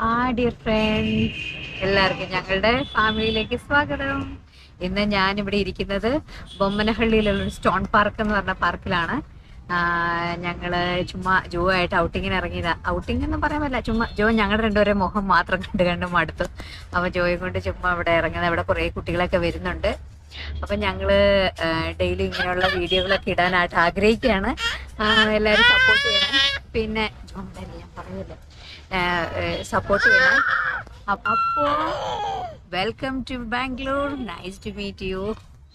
ആ dear friends എല്ലാവർക്കും ഞങ്ങളുടെ ഫാമിലിയിലേക്ക് സ്വാഗതം ഇന്ന് ഞാൻ ഇവിടെ ഇരിക്കുന്നത് ബൊമ്മനഹള്ളിയിലുള്ള ഒരു സ്റ്റോൺ പാർക്ക് എന്ന് പറഞ്ഞ പാർക്കിലാണ് ആ, ഞങ്ങള് ചുമ്മാ ജോ ആയിട്ട് ഔട്ടിങ്ങിന് ഇറങ്ങിയതാ ഔട്ടിംഗ് എന്ന് പറയാൻ പറ്റില്ല ചുമ്മാ ജോ ഞങ്ങളുടെ രണ്ടുപേരെ മുഖം മാത്രം കണ്ട് കണ്ട് മടുത്തു അപ്പൊ ജോയെ കൊണ്ട് ചുമ്മാ ഇവിടെ ഇറങ്ങുന്നത് ഇവിടെ കുറെ കുട്ടികളൊക്കെ വരുന്നുണ്ട് അപ്പൊ ഞങ്ങള് ഡെയിലി ഇങ്ങനെയുള്ള വീഡിയോകളൊക്കെ ഇടാനായിട്ട് ആഗ്രഹിക്കുകയാണ് ആ, എല്ലാവരും സപ്പോർട്ട് ചെയ്യണം പിന്നെ ജോൺ തന്നെ ഞാൻ പറയല്ലേ സപ്പോർട്ട് ചെയ്യണം അപ്പൊ welcome to Bangalore nice to meet you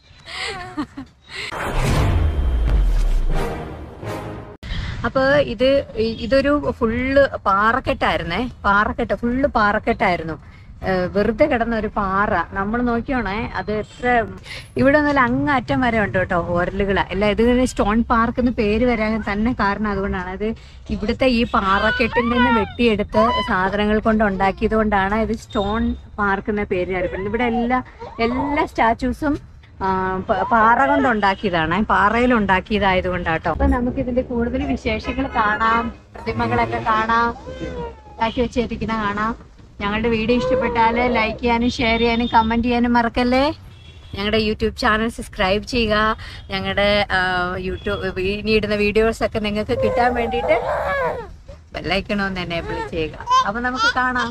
അപ്പൊ ഇത് ഇ- ഇതൊരു ഫുള്ള് പാറക്കെട്ടായിരുന്നേ പാറക്കെട്ട് ഫുള്ള് പാറക്കെട്ടായിരുന്നു ഏഹ് വെറുതെ കിടന്ന ഒരു പാറ നമ്മൾ നോക്കിയോണേ അത് എത്ര ഇവിടെ ഒന്നുമല്ല അങ്ങ് അറ്റം വരെ ഉണ്ട് കേട്ടോ ഓരലുകള അല്ല ഇത് സ്റ്റോൺ പാർക്ക് എന്ന് പേര് വരാൻ തന്നെ കാരണം അതുകൊണ്ടാണ് അത് ഇവിടുത്തെ ഈ പാറക്കെട്ടിൽ നിന്ന് വെട്ടിയെടുത്ത് സാധനങ്ങൾ കൊണ്ട് ഉണ്ടാക്കിയത് കൊണ്ടാണ് ഇത് സ്റ്റോൺ പാർക്ക് എന്ന പേര് അറിയപ്പെടുന്നത് ഇവിടെ എല്ലാ എല്ലാ സ്റ്റാച്യൂസും ആ, പ- പാറ കൊണ്ട് ഉണ്ടാക്കിയതാണ് പാറയിൽ ഉണ്ടാക്കിയതായത് കൊണ്ടാട്ടോ അപ്പൊ നമുക്ക് ഇതിന്റെ കൂടുതൽ വിശേഷങ്ങൾ കാണാം പ്രതിമകളൊക്കെ കാണാം ഉണ്ടാക്കി വെച്ചിരിക്കുന്ന കാണാം ഞങ്ങളുടെ വീഡിയോ ഇഷ്ടപ്പെട്ടാല് ലൈക്ക് ചെയ്യാനും ഷെയർ ചെയ്യാനും കമന്റ് ചെയ്യാനും മറക്കല്ലേ ഞങ്ങളുടെ യൂട്യൂബ് ചാനൽ സബ്സ്ക്രൈബ് ചെയ്യുക ഞങ്ങളുടെ യൂട്യൂബ് ഇനി ഇടുന്ന വീഡിയോസ് ഒക്കെ നിങ്ങൾക്ക് കിട്ടാൻ വേണ്ടിയിട്ട് ബെല്ലൈക്കണമെന്ന് എനേബിൾ ചെയ്യുക അപ്പൊ നമുക്ക് കാണാം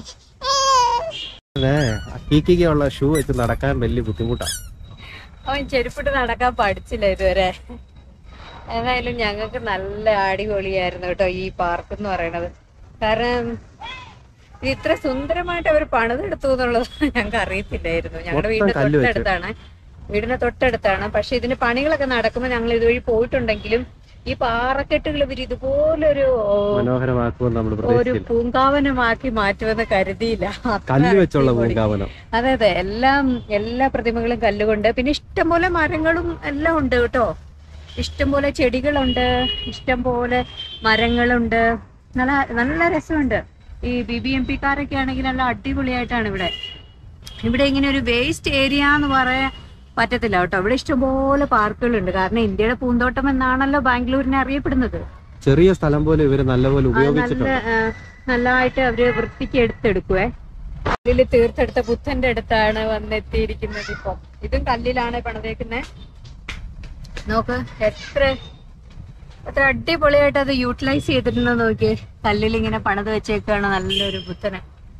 കീക്കിക്കുള്ള ഷൂ വെച്ച് നടക്കാൻ വലിയ ബുദ്ധിമുട്ടാണ് അവൻ ചെരുപ്പിട്ട് നടക്കാൻ പഠിച്ചില്ല ഇതുവരെ ഏതായാലും ഞങ്ങൾക്ക് നല്ല അടിപൊളിയായിരുന്നു കേട്ടോ ഈ പാർക്ക് എന്ന് പറയണത് കാരണം ഇത് ഇത്ര സുന്ദരമായിട്ട് അവർ പണിതെടുത്തു എന്നുള്ളത് ഞങ്ങൾക്ക് അറിയത്തില്ലായിരുന്നു ഞങ്ങളുടെ മൊത്തം വീടിന്റെ കല്ല് വെച്ച്. തൊട്ടടുത്താണ് വീടിന്റെ തൊട്ടടുത്താണ് പക്ഷെ ഇതിന് പണികളൊക്കെ നടക്കുമ്പോൾ ഞങ്ങൾ ഇതുവഴി പോയിട്ടുണ്ടെങ്കിലും ഈ പാറക്കെട്ടുകൾ ഇവർ ഇതുപോലൊരു മനോഹരമാക്കുമെന്ന് നമ്മൾ ഒരു പ്രതീക്ഷിച്ചില്ല പൂങ്കാവനമാക്കി മാറ്റുമെന്ന് കരുതിയില്ല അത്ര കല്ല് വെച്ചുള്ള അടിപൊളി. പൂങ്കാവനം അതെ അതെ എല്ലാം എല്ലാ പ്രതിമകളും കല്ലുകൊണ്ട് പിന്നെ ഇഷ്ടംപോലെ മരങ്ങളും എല്ലാം ഉണ്ട് കേട്ടോ ഇഷ്ടംപോലെ ചെടികളുണ്ട് ഇഷ്ടംപോലെ മരങ്ങളുണ്ട് നല്ല നല്ല രസമുണ്ട് ഈ ബി ബി എം പിക്കാരൊക്കെ ആണെങ്കിൽ നല്ല അടിപൊളിയായിട്ടാണ് ഇവിടെ ഇവിടെ ഇങ്ങനെ ഒരു വേസ്റ്റ് ഏരിയ എന്ന് പറയാൻ പറ്റത്തില്ല കേട്ടോ ഇവിടെ ഇഷ്ടംപോലെ പാർക്കുകളുണ്ട് കാരണം ഇന്ത്യയുടെ പൂന്തോട്ടം എന്നാണല്ലോ ബാംഗ്ലൂരിനെ അറിയപ്പെടുന്നത് ചെറിയ സ്ഥലം പോലെ ഇവര് നല്ലപോലെ അത് നല്ല ഉപയോഗിച്ചിട്ടുണ്ട് ആ, നല്ലതായിട്ട് അവര് വൃത്തിക്ക് എടുത്തെടുക്കുവേ കല്ലില് തീർത്തെടുത്ത ബുദ്ധന്റെ അടുത്താണ് വന്നെത്തിയിരിക്കുന്നത് ഇപ്പൊ ഇതും കല്ലിലാണ് പണിതേക്കുന്നത് നോക്ക് എത്ര എത്ര അടിപൊളിയായിട്ട് അത് യൂട്ടിലൈസ് ചെയ്തിട്ടുണ്ടോ നോക്കിയേ കല്ലിൽ ഇങ്ങനെ പണിത് വെച്ചേക്കാണ് നല്ലൊരു ബുദ്ധനെ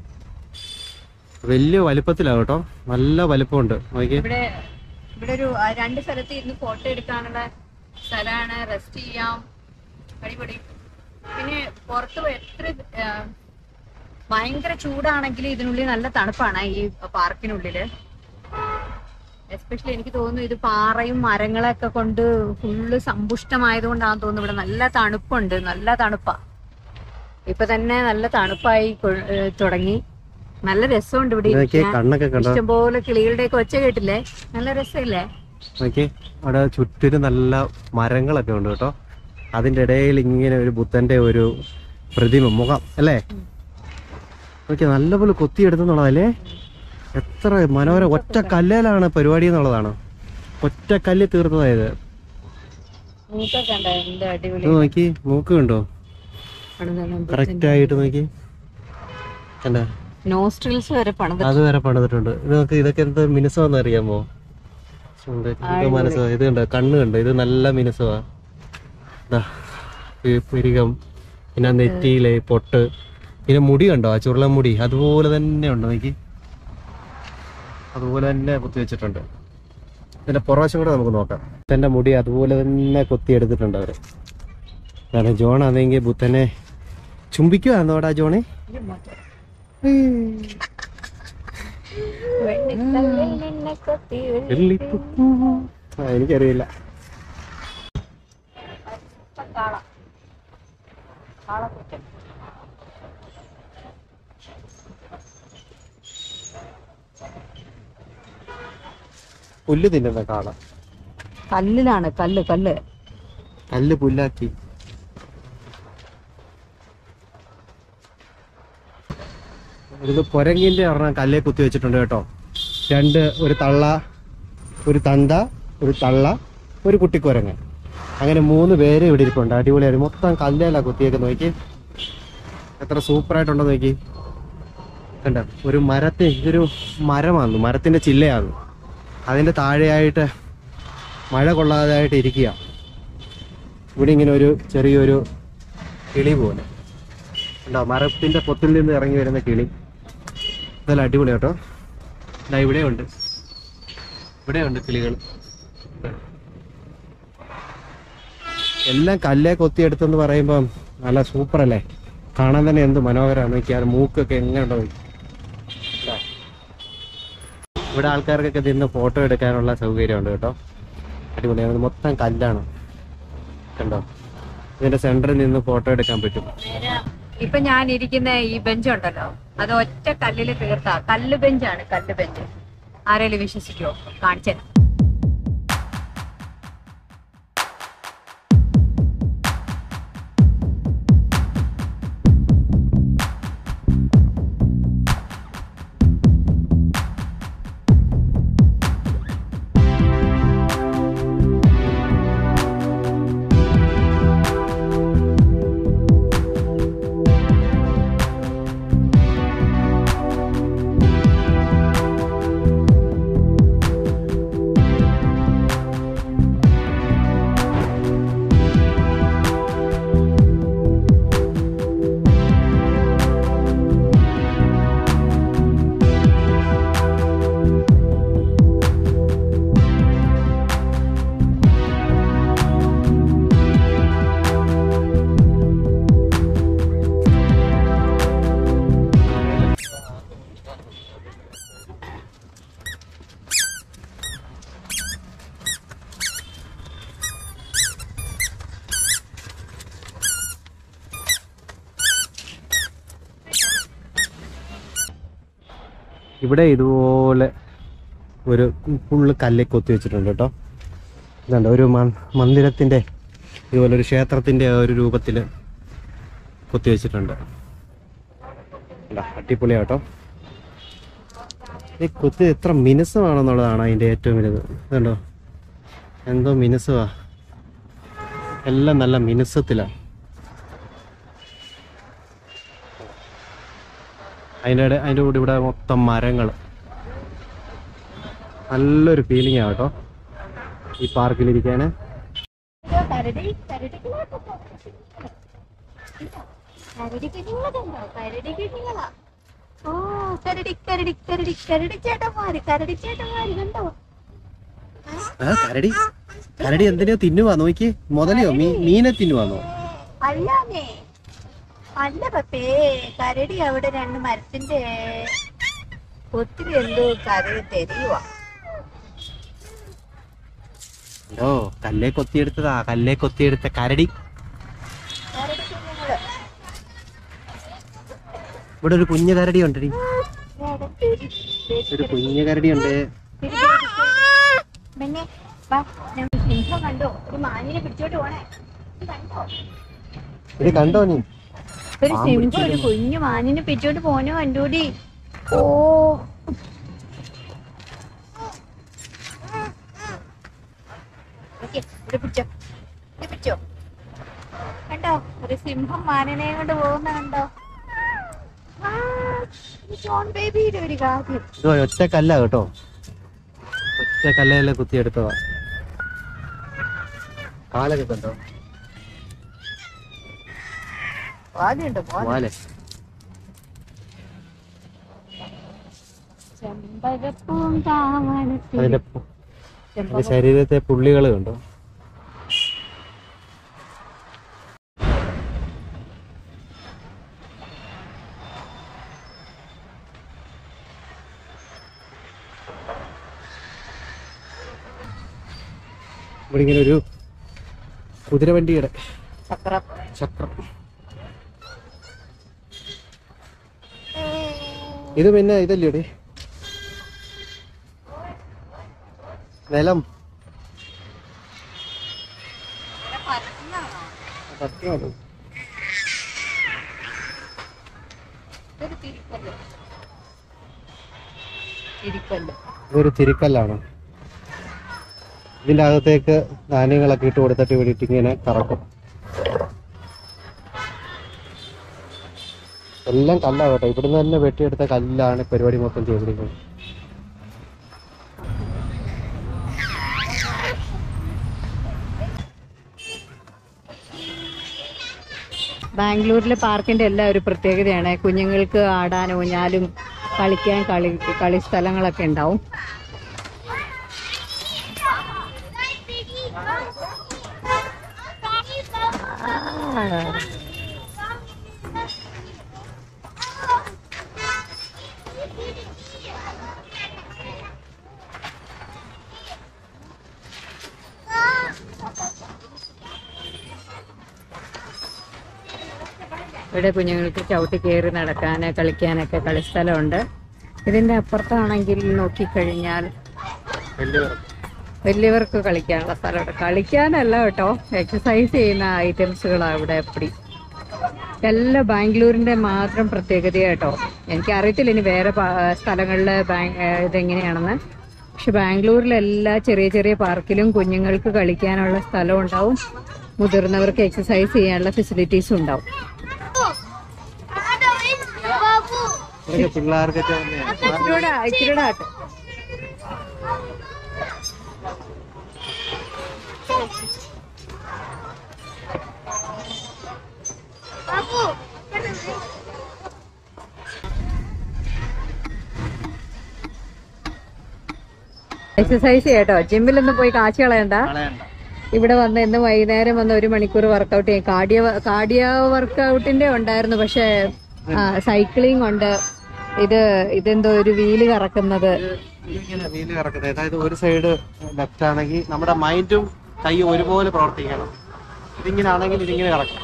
വലിയ വലിപ്പത്തിലാണ് കേട്ടോ നല്ല വലിപ്പമുണ്ട് നോക്കി ഇവിടെ ഇവിടെ ഒരു ആ, രണ്ട് സ്ഥലത്ത് ഇരുന്ന് ഫോട്ടോ എടുക്കാനുള്ള സ്ഥലമാണ് റെസ്റ്റ് ചെയ്യാം അടിപൊളി പിന്നെ പുറത്ത് പോയി എത്ര ആ, ഭയങ്കര ചൂടാണെങ്കിൽ ഇതിനുള്ളിൽ നല്ല തണുപ്പാണ് ഈ പാർക്കിനുള്ളില് എസ്പെഷ്യലി എനിക്ക് തോന്നുന്നു ഇത് പാറയും മരങ്ങളൊക്കെ കൊണ്ട് ഫുള്ള് സമ്പുഷ്ടമായതുകൊണ്ടാണെന്ന് തോന്നുന്നു ഇവിടെ നല്ല തണുപ്പുണ്ട് നല്ല തണുപ്പാ ഇപ്പൊ തന്നെ നല്ല തണുപ്പായി കൊ- ഏ, തുടങ്ങി നല്ല രസമുണ്ട് ഇവിടെ നോക്കി ഇരിക്കാൻ. കണ്ണൊക്കെ കണ്ടോ ഇഷ്ടംപോലെ കിളികളുടെ ഒക്കെ ഒച്ച കേട്ടില്ലേ നല്ല രസമില്ലേ നോക്കി അവിടെ ചുറ്റിനും നല്ല മരങ്ങളൊക്കെ ഉണ്ട് കേട്ടോ അതിന്റെ ഇടയിൽ ഇങ്ങനെ ഒരു ബുദ്ധന്റെ ഒരു പ്രതിമ മുഖം അല്ലേ നോക്കി നല്ലപോലെ കൊത്തിയെടുത്തുന്നുള്ളതല്ലേ എത്ര മനോഹരം ഒറ്റ കല്ലേലാണ് പരിപാടി എന്നുള്ളതാണ് ഒറ്റ കല്ല് തീർത്തതായത് മൂക്കൊക്കെ ഉണ്ടോ എന്ത് അടിപൊളി ഇത് നോക്കി മൂക്ക് കണ്ടോ കറക്റ്റ് ആയിട്ട് നോക്കി കണ്ട നോസ്ട്രിൽസ് വരെ പണിത് അത് വരെ പണിതിട്ടുണ്ട് ഇത് നോക്ക് ഇതൊക്കെ എന്ത് മിനുസമാന്ന് അറിയാമോ ഉണ്ട്. ഇത് മനസ്സോ ഇത് കണ്ടോ കണ്ണ് കണ്ടോ ഇത് നല്ല മിനുസമാ ദാ, ഈ പുരികം പിന്നെ ആ നെറ്റിയിലെ പൊട്ട് പിന്നെ മുടി കണ്ടോ ആ ചുരുളൻ മുടി അതുപോലെ തന്നെ ഉണ്ട് നോക്കി അതുപോലെ തന്നെ കുത്തി വെച്ചിട്ടുണ്ട് ഇതിന്റെ പുറവശം കൂടെ നമുക്ക് നോക്കാം ബുദ്ധന്റെ മുടി അതുപോലെ തന്നെ കൊത്തി എടുത്തിട്ടുണ്ട് അവര് കാരണം ജോൺ ആണെങ്കിൽ ബുദ്ധനെ ചുംബിക്കുവാന്നോടാ ജോണേ വെള്ളിപ്പൂ. ആ, എനിക്കറിയില്ല പുല്ല് തിന്നുന്ന കാള കല്ലിലാണ് കല്ല് കല്ല് കല്ല് പുല്ലാക്കി ഇത് പൊരങ്ങിന്റെ ഒരെണ്ണം കല്ലേ കുത്തി വെച്ചിട്ടുണ്ട് കേട്ടോ രണ്ട് ഒരു തള്ള ഒരു തന്ത ഒരു തള്ള ഒരു കുട്ടിക്കുരങ്ങ് അങ്ങനെ മൂന്ന് പേര് ഇവിടെ ഇരിപ്പുണ്ട് അടിപൊളിയായിട്ട് മൊത്തം കല്ലേലാ കുത്തിയൊക്കെ നോക്കി എത്ര സൂപ്പർ ആയിട്ടുണ്ടോ നോക്കി കണ്ട ഒരു മരത്തെ ഇതൊരു മരമാണ് മരത്തിന്റെ ചില്ലയാണ് അതിന്റെ താഴെയായിട്ട് മഴ കൊള്ളാതായിട്ട് ഇരിക്കുക ഇവിടെ ഇങ്ങനെ ഒരു ചെറിയൊരു കിളി പോലെ ഉണ്ടോ മരത്തിന്റെ പൊത്തിൽ നിന്ന് ഇറങ്ങി വരുന്ന കിളി ഇതെല്ലാം അടിപൊളി കേട്ടോ ഇതാ ഇവിടെയുണ്ട് ഇവിടെയുണ്ട് കിളികൾ എല്ലാം കല്ലേ കൊത്തിയെടുത്തെന്ന് പറയുമ്പം നല്ല സൂപ്പർ അല്ലേ കാണാൻ തന്നെ എന്ത് മനോഹരമാണ് നോക്കിയാൽ മൂക്കൊക്കെ എങ്ങനെ ഉണ്ടോ ഇതാ. ഇവിടെ ആൾക്കാർക്കൊക്കെ നിന്ന് ഫോട്ടോ എടുക്കാനുള്ള സൗകര്യമുണ്ട് കേട്ടോ അടിപൊളിയാണ് മൊത്തം കല്ലാണ് കണ്ടോ ഇതിന്റെ സെന്ററിൽ നിന്ന് ഫോട്ടോ എടുക്കാൻ പറ്റും ഇപ്പൊ ഞാൻ ഇരിക്കുന്ന ഈ ബെഞ്ച് ഉണ്ടല്ലോ അത് ഒറ്റ കല്ലിൽ തീർത്ത കല്ല് ബെഞ്ചാണ് കല്ല് ബെഞ്ച് ആരെങ്കിലും വിശ്വസിക്കുമോ കാണിച്ചു ഇവിടെ ഇതുപോലെ ഒരു ഫുള്ള് കല്ല് കൊത്തി വെച്ചിട്ടുണ്ട് കേട്ടോ ഇതുണ്ട് ഒരു മ- മന്ദിരത്തിന്റെ ഇതുപോലെ ഒരു ക്ഷേത്രത്തിന്റെ ഒരു രൂപത്തിൽ കൊത്തി വെച്ചിട്ടുണ്ട് ഇതാ, അടിപൊളിയാ കേട്ടോ ഈ കൊത്തി എത്ര മിനുസമാണെന്നുള്ളതാണ് അതിന്റെ ഏറ്റവും വലുത് ഇതുണ്ടോ എന്തോ മിനുസമാ എല്ലാം നല്ല മിനുസത്തിലാണ് അതിൻ്റെ ഇട- അതിൻ്റെ കൂടെ ഇവിടെ മൊത്തം മരങ്ങൾ നല്ലൊരു ഫീലിംഗ് ആണ് കേട്ടോ ഈ പാർക്കിലിരിക്കാൻ കരടി കരടി കരടി കുഞ്ഞുങ്ങളുണ്ടോ കരടി കുഞ്ഞുങ്ങളാ ഓ കരടി കരടി കരടി കരടി ചേട്ടന്മാര് കരടി ചേട്ടന്മാര് കണ്ടോ കരടി കരടി എന്തിനാ തിന്നുവാ നോക്കി മുതലയോ മീ മീനെ തിന്നുവാന്നോ അല്ലാന്നേ അല്ല പപ്പേ കരടി അവിടെ രണ്ട് മരത്തിന്റെ ഒത്തിരി എന്തോ കരടി തെരിയുവാ ഓ കല്ലേ കൊത്തിയെടുത്തതാ കല്ലേ കൊത്തിയെടുത്ത കരടി കരടി കുഞ്ഞുങ്ങള് ഇവിടെ ഒരു കുഞ്ഞു കരടി ഉണ്ടടി നേരെ തെരി, തെരി, ഒരു കുഞ്ഞു കരടി ഉണ്ട് തെരി, തെരി, തെരി. പിന്നെ വാ ഞാൻ സിംഹം കണ്ടോ ഒരു മാനിനെ പിടിച്ചോട്ട് പോണേ ഇത് കണ്ടോ ഇത് കണ്ടോ നീ ഒരു പാമ്പ് സിംഹം ഒരു പിടിച്ചിരുന്നു. കുഞ്ഞു മാനിനെ പിടിച്ചോട്ട് പോനോ കണ്ടൂടി ഓ ഓക്കേ, ഇവിടെ പിടിച്ചോ ഇത് പിടിച്ചോ കണ്ടോ ഒരു സിംഹം മാനിനെ കൊണ്ട് പോകുന്ന കണ്ടോ ആ, ഈ ജോൺ ബേബിയുടെ ഒരു കാര്യം ഇതോ ഒറ്റ കല്ല കേട്ടോ ഒറ്റ കല്ലല്ലേ കുത്തിയെടുത്തതാ കാലൊക്കെ കണ്ടോ വാലുണ്ട് വാല് വാലെ ചെമ്പകപ്പൂം താമരത്തിൽ അതിന്റെ പു- അതിന്റെ ശരീരത്തെ പുള്ളികൾ കണ്ടോ ഇവിടെ ഇങ്ങനെ ഒരു കുതിരവണ്ടിയുടെ ചക്രം ചക്രം ഇത് പിന്നെ ഇതല്ലേ നിലം സത്യമാണ് ഇതൊരു തിരിക്കല്ല് തിരിക്കല്ല് ഇതൊരു തിരിക്കല്ലാണ് ഇതിന്റെ അകത്തേക്ക് ധാന്യങ്ങളൊക്കെ ഇട്ട് കൊടുത്തിട്ട് വേണ്ടിയിട്ട് ഇങ്ങനെ കറക്കും എല്ലാം കല്ലാണ് കേട്ടോ ഇവിടുന്ന് തന്നെ വെട്ടിയെടുത്ത കല്ലാണ് പരിപാടി മൊത്തം ചെയ്തിരിക്കുന്നത് ബാംഗ്ലൂരിലെ പാർക്കിന്റെ എല്ലാം ഒരു പ്രത്യേകതയാണ് കുഞ്ഞുങ്ങൾക്ക് ആടാൻ ഊഞ്ഞാലും കളിക്കാൻ കളി കളി സ്ഥലങ്ങളൊക്കെ ഉണ്ടാവും ഇവിടെ കുഞ്ഞുങ്ങൾക്ക് ചവിട്ടി കയറി നടക്കാൻ കളിക്കാനൊക്കെ കളിസ്ഥലമുണ്ട് ഇതിന്റെ അപ്പുറത്താണെങ്കിൽ നോക്കിക്കഴിഞ്ഞാൽ വലിയ വലിയവർക്ക് കളിക്കാനുള്ള സ്ഥലമുണ്ട് കളിക്കാനല്ല കേട്ടോ എക്സസൈസ് ചെയ്യുന്ന ഐറ്റംസുകളാണ് ഇവിടെ എപ്പടി എല്ലാം ബാംഗ്ലൂരിന്റെ മാത്രം പ്രത്യേകത കേട്ടോ എനിക്ക് അറിയത്തില്ല ഇനി വേറെ പ- സ്ഥലങ്ങളിലെ ബാങ്ക് ഇതെങ്ങനെയാണെന്ന് പക്ഷെ ബാംഗ്ലൂരിലെല്ലാ ചെറിയ ചെറിയ പാർക്കിലും കുഞ്ഞുങ്ങൾക്ക് കളിക്കാനുള്ള സ്ഥലം ഉണ്ടാവും മുതിർന്നവർക്ക് എക്സസൈസ് ചെയ്യാനുള്ള ഫെസിലിറ്റീസും ഉണ്ടാവും ഇതൊക്കെ പിള്ളേർക്കൊക്കെ തന്നെയാണ് ഇച്ചിരൂടെ ഇച്ചിരൂടെ ആട്ടെ എക്സസൈസ് ചെയ്യട്ടോ ജിമ്മിലൊന്നും പോയി കാശ് കളയണ്ട കളയണ്ട ഇവിടെ വന്ന് ഇന്ന് വൈകുന്നേരം വന്ന് ഒരു മണിക്കൂർ വർക്കൗട്ട് ചെയ്യും കാർഡിയോ കാർഡിയോ വർക്കൗട്ടിന്റെ ഉണ്ടായിരുന്നു പക്ഷെ സൈക്ലിംഗ് ഉണ്ട് ഇത് ഇതെന്തോ ഒരു വീല് കറക്കുന്നത് ഇതിങ്ങനെ വീല് കറക്കുന്നത് അതായത് ഒരു സൈഡ് ലെഫ്റ്റ് ആണെങ്കിൽ നമ്മുടെ മൈൻഡും കൈയും ഒരുപോലെ പ്രവർത്തിക്കണം ഇതിങ്ങനെ ആണെങ്കിൽ ഇതിങ്ങനെ കറക്കും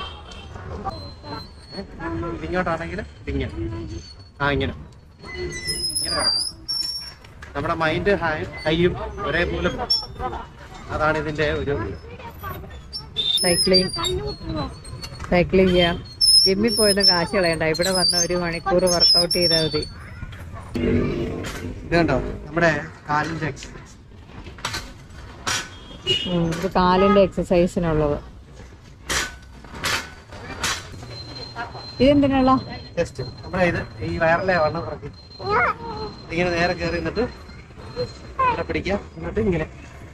ഇതിങ്ങോട്ടാണെങ്കിൽ ഇതിങ്ങനെ ആ ഇങ്ങനെ ഇങ്ങനെ കറക്കും നമ്മുടെ മൈൻഡ് കൈയും ഒരേപോലെ പോകും. അതാണ് ഇതിന്റെ ഒരു സൈക്ലിംഗ് സൈക്ലിംഗ് ചെയ്യാം ജിമ്മിൽ പോയൊന്നും കാശ് കളയണ്ട ഇവിടെ വന്ന് ഒരു മണിക്കൂർ വർക്കൗട്ട് ചെയ്താൽ മതി ഇത് കണ്ടോ നമ്മുടെ കാലിന്റെ എക്സസൈസ് ഉം, ഇത് കാലിന്റെ എക്സസൈസിനുള്ളത് ഇതെന്തിനുള്ള ജസ്റ്റ് നമ്മുടെ ഇത് ഈ വയറിലെ വണ്ണം കുറയ്ക്കും ഇങ്ങനെ നേരെ കയറി നിന്നിട്ട് ഇവിടെ പിടിക്കുക എന്നിട്ട് ഇങ്ങനെ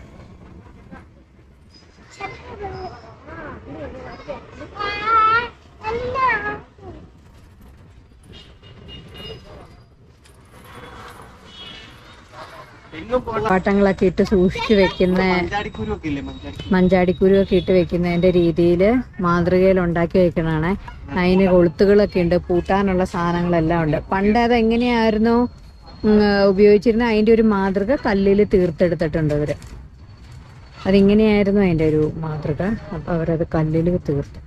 എങ്ങും പോകണ്ട പാട്ടങ്ങളൊക്കെ ഇട്ട് സൂക്ഷിച്ചു വെക്കുന്ന മഞ്ചാടിക്കുരു ഒക്കെ ഇല്ലേ മഞ്ചാടി മഞ്ചാടിക്കുരുവൊക്കെ ഇട്ട് വെക്കുന്നതിന്റെ രീതിയിൽ മാതൃകയിൽ ഉണ്ടാക്കി വെക്കണാണ് അതിന് കൊളുത്തുകളൊക്കെ ഉണ്ട് പൂട്ടാനുള്ള സാധനങ്ങളെല്ലാം ഉണ്ട് പണ്ട് അത് എങ്ങനെയായിരുന്നു ഉം, ഉപയോഗിച്ചിരുന്ന അതിന്റെ ഒരു മാതൃക കല്ലിൽ തീർത്തെടുത്തിട്ടുണ്ട് ഇവര് അതിങ്ങനെയായിരുന്നു അതിന്റെ ഒരു മാതൃക അപ്പൊ അവരത് കല്ലിൽ തീർത്തു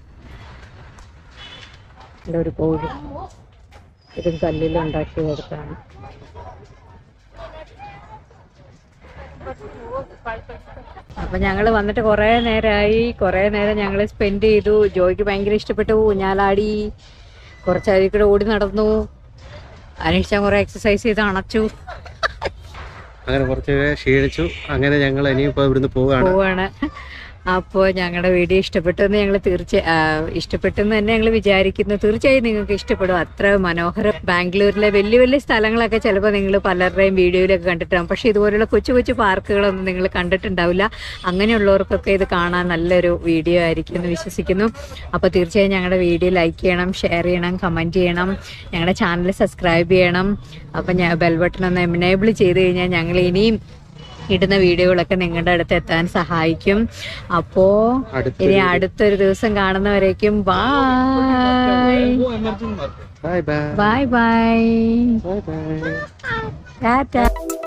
ഇവിടെ ഒരു കോഴി ഇതും കല്ലിൽ ഉണ്ടാക്കിയതെടുത്താണ് അപ്പൊ ഞങ്ങൾ വന്നിട്ട് കുറെ നേരമായി കുറെ നേരം ഞങ്ങൾ സ്പെൻഡ് ചെയ്തു ജോയ്ക്ക് ഭയങ്കര ഇഷ്ടപ്പെട്ടു ഊഞ്ഞാലാടി കുറച്ചരി കൂടെ ഓടി നടന്നു അതിനുശേഷം കുറെ എക്സസൈസ് ചെയ്ത് അണച്ചു അങ്ങനെ കുറച്ച് ക്ഷീണിച്ചു അങ്ങനെ ഞങ്ങൾ ഇനിയിപ്പോ ഇവിടുന്ന് പോവുകയാണ് പോവാണ് അപ്പോൾ ഞങ്ങളുടെ വീഡിയോ ഇഷ്ടപ്പെട്ടു എന്ന് ഞങ്ങൾ തീർച്ച ആ, ഇഷ്ടപ്പെട്ടെന്ന് തന്നെ ഞങ്ങൾ വിചാരിക്കുന്നു തീർച്ചയായും നിങ്ങൾക്ക് ഇഷ്ടപ്പെടും അത്ര മനോഹരം ബാംഗ്ലൂരിലെ വലിയ വലിയ സ്ഥലങ്ങളൊക്കെ ചിലപ്പോൾ നിങ്ങൾ പലരുടെയും വീഡിയോയിലൊക്കെ കണ്ടിട്ടുണ്ടാകും പക്ഷെ ഇതുപോലുള്ള കൊച്ചു കൊച്ചു പാർക്കുകളൊന്നും നിങ്ങൾ കണ്ടിട്ടുണ്ടാവില്ല അങ്ങനെയുള്ളവർക്കൊക്കെ ഇത് കാണാൻ നല്ലൊരു വീഡിയോ ആയിരിക്കും എന്ന് വിശ്വസിക്കുന്നു അപ്പോൾ തീർച്ചയായും ഞങ്ങളുടെ വീഡിയോ ലൈക്ക് ചെയ്യണം ഷെയർ ചെയ്യണം കമൻറ്റ് ചെയ്യണം ഞങ്ങളുടെ ചാനൽ സബ്സ്ക്രൈബ് ചെയ്യണം അപ്പം ഞാൻ ബെൽ ബട്ടൺ ഒന്ന് എനേബിൾ ചെയ്ത് കഴിഞ്ഞാൽ ഞങ്ങൾ ഇനിയും ഇടുന്ന വീഡിയോകളൊക്കെ നിങ്ങളുടെ അടുത്ത് എത്താൻ സഹായിക്കും അപ്പോ അടുത്ത ഇനി അടുത്തൊരു ദിവസം കാണുന്നവരേക്കും bye bye bye bye bye bye bye Tata